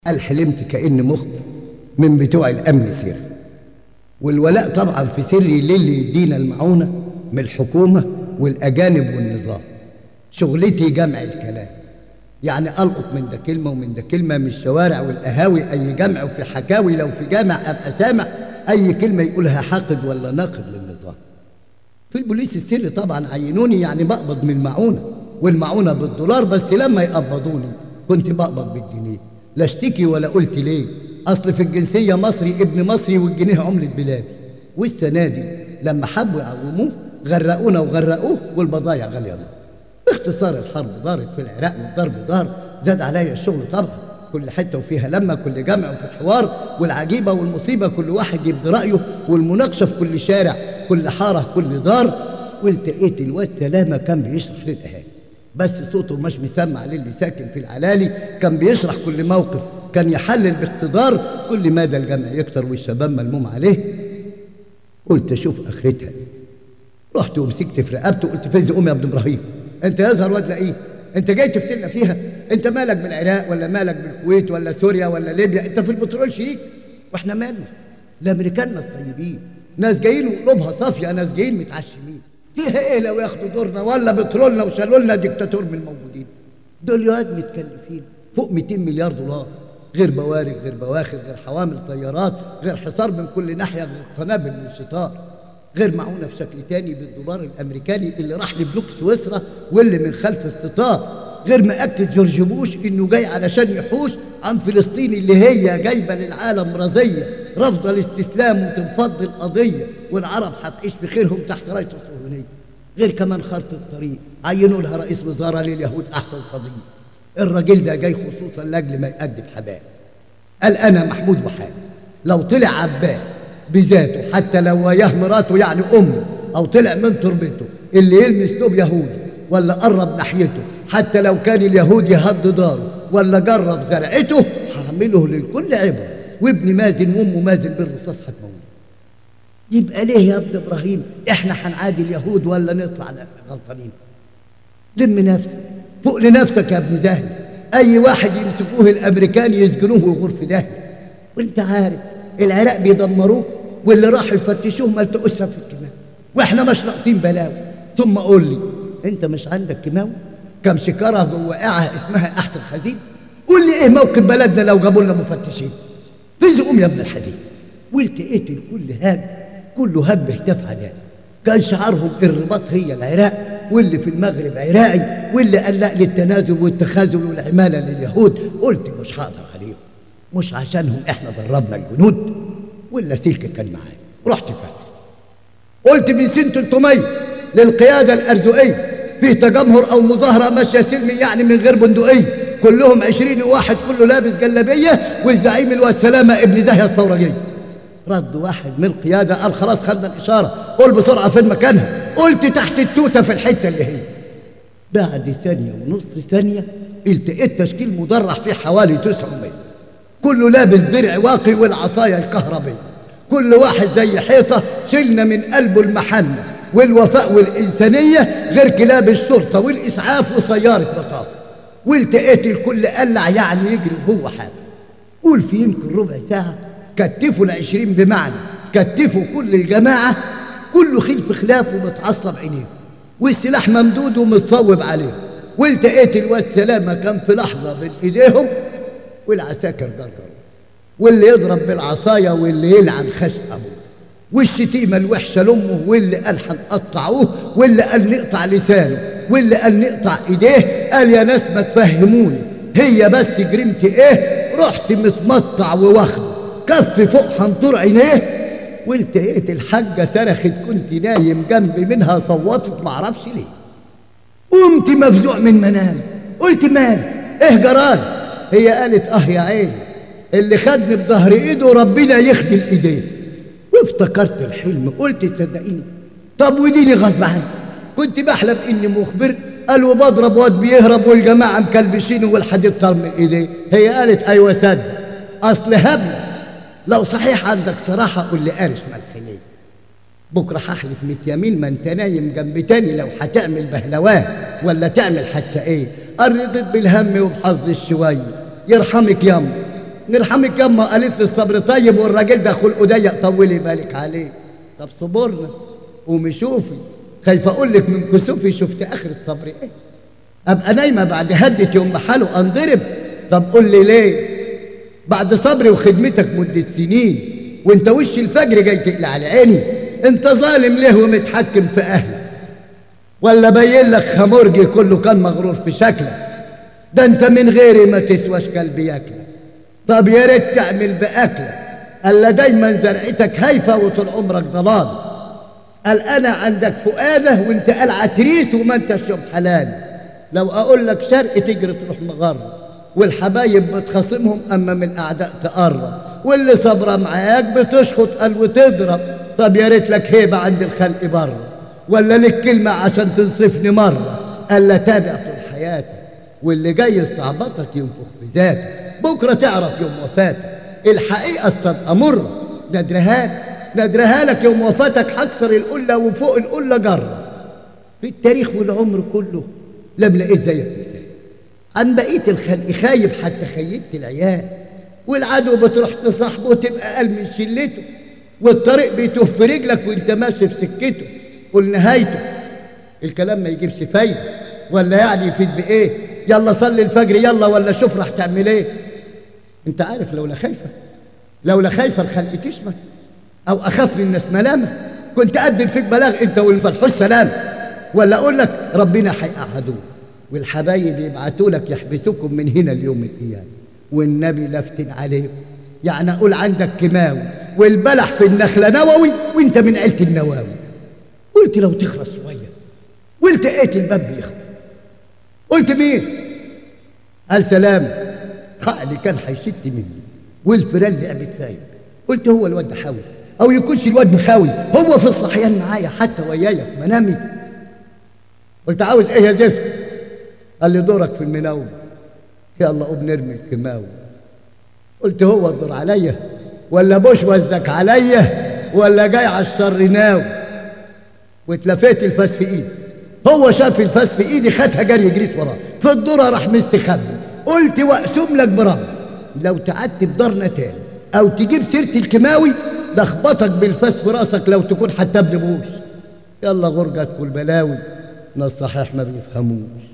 قال حلمت كأن مخبر من بتوع الأمن سر والولاء طبعا في سري للي يدينا المعونة من الحكومة والأجانب والنظام شغلتي جمع الكلام يعني ألقط من ده كلمة ومن ده كلمة من الشوارع والقهاوي أي جمع وفي حكاوي لو في جامع أبقى سامع أي كلمة يقولها حاقد ولا ناقد للنظام في البوليس السري طبعا عينوني يعني بقبض من المعونة والمعونة بالدولار بس لما يقبضوني كنت بقبض بالجنيه لا اشتكي ولا قلت ليه اصل في الجنسية مصري ابن مصري والجنيه عملة بلادي والسنة دي لما حبوا يعوموه غرقونا وغرقوه والبضايع غالية نار باختصار الحرب دارت في العراق والضرب دار زاد عليا الشغل طبعا كل حتة وفيها لما كل جمع وفي حوار والعجيبة والمصيبة كل واحد يبدي رأيه والمناقشة في كل شارع كل حارة كل دار والتقيت الواد سلامة كان بيشرح للأهالي بس صوته مش مسمع للي ساكن في العلالي كان بيشرح كل موقف كان يحلل باقتدار كل مدى الجمع يكتر والشباب ملموم عليه قلت اشوف اخرتها ايه رحت ومسكت في رقبته قلت فز قوم يا ابن ابراهيم انت يظهر واد ايه انت جاي تفتنا فيها انت مالك بالعراق ولا مالك بالكويت ولا سوريا ولا ليبيا انت في البترول شريك واحنا مالنا الامريكان ناس طيبين ناس جايين وقلوبها صافيه ناس جايين متعشمين فيها ايه لو ياخدوا دورنا ولا بترولنا وشالوا لنا ديكتاتور من الموجودين دول يواد متكلفين فوق 200 مليار دولار غير بوارق غير بواخر غير حوامل طيارات غير حصار من كل ناحيه غير قنابل من شطار غير معونه في شكل تاني بالدولار الامريكاني اللي راح لبلوك سويسرا واللي من خلف الستار غير ما اكد جورج بوش انه جاي علشان يحوش عن فلسطين اللي هي جايبه للعالم رزيه رافضه الاستسلام وتنفض القضيه والعرب هتعيش في خيرهم تحت رايه الصهيونيه غير كمان خارطه الطريق عينوا لها رئيس وزراء لليهود احسن صديق الراجل ده جاي خصوصا لاجل ما يقدم حباس قال انا محمود وحامد لو طلع عباس بذاته حتى لو وياه مراته يعني امه او طلع من تربته اللي يلمس توب يهودي ولا قرب ناحيته حتى لو كان اليهودي هد داره ولا جرب زرعته هعمله للكل عبره وابن مازن وامه مازن بالرصاص هتموت يبقى ليه يا ابن ابراهيم احنا هنعادي اليهود ولا نطلع غلطانين لم نفسك فوق لنفسك يا ابن زاهي اي واحد يمسكوه الامريكان يسجنوه ويغور داهيه وانت عارف العراق بيدمروه واللي راحوا يفتشوه ما التقوش في الكيماوي واحنا مش ناقصين بلاوي ثم قول لي انت مش عندك كيماوي كم شكاره جوه قاعه اسمها احت الخزين قول لي ايه موقف بلدنا لو جابوا لنا مفتشين فزقهم يا ابن الحزين والتقيت الكل هاب كله هب هتاف عداء كان شعارهم الرباط هي العراق واللي في المغرب عراقي واللي قال لا للتنازل والتخاذل والعماله لليهود قلت مش هقدر عليهم مش عشانهم احنا دربنا الجنود ولا سلك كان معايا رحت فاتح قلت من سنه 300 للقياده الارزقيه في تجمهر او مظاهره ماشيه سلمي يعني من غير بندقيه كلهم عشرين واحد كله لابس جلابيه والزعيم الواد سلامه ابن زاهيه الثورجيه رد واحد من القياده قال خلاص خدنا الاشاره قول بسرعه فين مكانها قلت تحت التوته في الحته اللي هي بعد ثانيه ونص ثانيه التقيت تشكيل مدرع فيه حوالي 900 كله لابس درع واقي والعصايه الكهربيه كل واحد زي حيطه شلنا من قلبه المحنه والوفاء والإنسانية غير كلاب الشرطة والإسعاف وسيارة مطاف والتقيت الكل قلع يعني يجري وهو حافظ قول في يمكن ربع ساعة كتفوا العشرين بمعنى كتفوا كل الجماعة كله خلف خلاف ومتعصب عينيه والسلاح ممدود ومتصوب عليه والتقيت الواد سلامة كان في لحظة بين ايديهم والعساكر جرجروا واللي يضرب بالعصاية واللي يلعن خش أبوه والشتيمة الوحشة لأمه واللي قال هنقطعوه واللي قال نقطع لسانه واللي قال نقطع ايديه قال يا ناس ما تفهموني هي بس جريمتي ايه رحت متمطع وواخده كف فوق حنطور عينيه والتقيت الحاجة صرخت كنت نايم جنبي منها صوتت معرفش ليه قمت مفزوع من منام قلت مال ايه جرالي هي قالت اه يا عيني اللي خدني بظهر ايده ربنا يخدل ايديه وافتكرت الحلم قلت تصدقيني طب وديني غصب عني كنت بحلم اني مخبر قال وبضرب واد بيهرب والجماعه مكلبشينه والحديد طار من ايديه هي قالت ايوه صدق اصل هبله لو صحيح عندك صراحه قول لي قارش ملحيه بكره هحلف ميت يمين ما انت نايم جنب تاني لو هتعمل بهلوان ولا تعمل حتى ايه قرضت بالهم وبحظ الشويه يرحمك يامك نرحمك يما قالت لي الصبر طيب والراجل ده خلقه ضيق طولي بالك عليه طب صبرنا قومي شوفي خايفه اقول لك من كسوفي شفت اخرة صبري ايه ابقى نايمه بعد هدة يوم بحاله انضرب طب قول لي ليه بعد صبري وخدمتك مدة سنين وانت وش الفجر جاي تقلع على عيني انت ظالم ليه ومتحكم في اهلك ولا باين لك خمرجي كله كان مغرور في شكلك ده انت من غيري ما تسواش كلب ياكلك طب يا ريت تعمل باكلك الا دايما زرعتك هايفه وطول عمرك ضلال قال انا عندك فؤاده وانت قلعه تريس وما انتش يوم حلال لو اقول لك شرق تجري تروح مغرب والحبايب بتخاصمهم اما من الاعداء تقرب واللي صبره معاك بتشخط قال وتضرب طب يا ريت لك هيبه عند الخلق بره ولا لك كلمه عشان تنصفني مره الا تابع طول حياتك واللي جاي يستعبطك ينفخ في ذاتك بكره تعرف يوم وفاتك الحقيقه الصدقه مره ندرها لك ندرها لك يوم وفاتك هكسر القله وفوق القله جره في التاريخ والعمر كله لم لقيت زيك مثال عن بقيه الخلق خايب حتى خيبت العيال والعدو بتروح تصاحبه وتبقى قال من شلته والطريق بيتوه في رجلك وانت ماشي في سكته ولنهايته الكلام ما يجيبش فايده ولا يعني يفيد بايه يلا صلي الفجر يلا ولا شوف راح تعمل ايه انت عارف لولا خايفه لولا خايفه الخلق تشمت او اخاف من الناس ملامه كنت اقدم فيك بلاغ انت والفتح السلام ولا اقول لك ربنا هيقعدوك والحبايب يبعتوا لك يحبسوكم من هنا اليوم القيامه والنبي لفتن عليهم يعني اقول عندك كيماوي والبلح في النخله نووي وانت من عيله النواوي قلت لو تخرس شويه والتقيت الباب بيخبط قلت مين قال سلام عقلي كان هيشت مني والفيران لعبت فايب قلت هو الواد ده حاوي او يكونش الواد مخاوي هو في الصحيان معايا حتى ويايا في منامي قلت عاوز ايه يا زفت قال لي دورك في المناوب يلا قوم نرمي الكيماوي قلت هو الدور عليا ولا بوش وزك عليا ولا جاي على الشر ناوي واتلفيت الفاس في ايدي هو شاف الفاس في ايدي خدها جري جريت وراه في الدورة راح مستخبي قلت واقسم لك برب لو تعدت بدارنا تاني او تجيب سيرة الكيماوي لخبطك بالفاس في راسك لو تكون حتى ابن بوش يلا غرقك والبلاوي ناس صحيح ما بيفهموش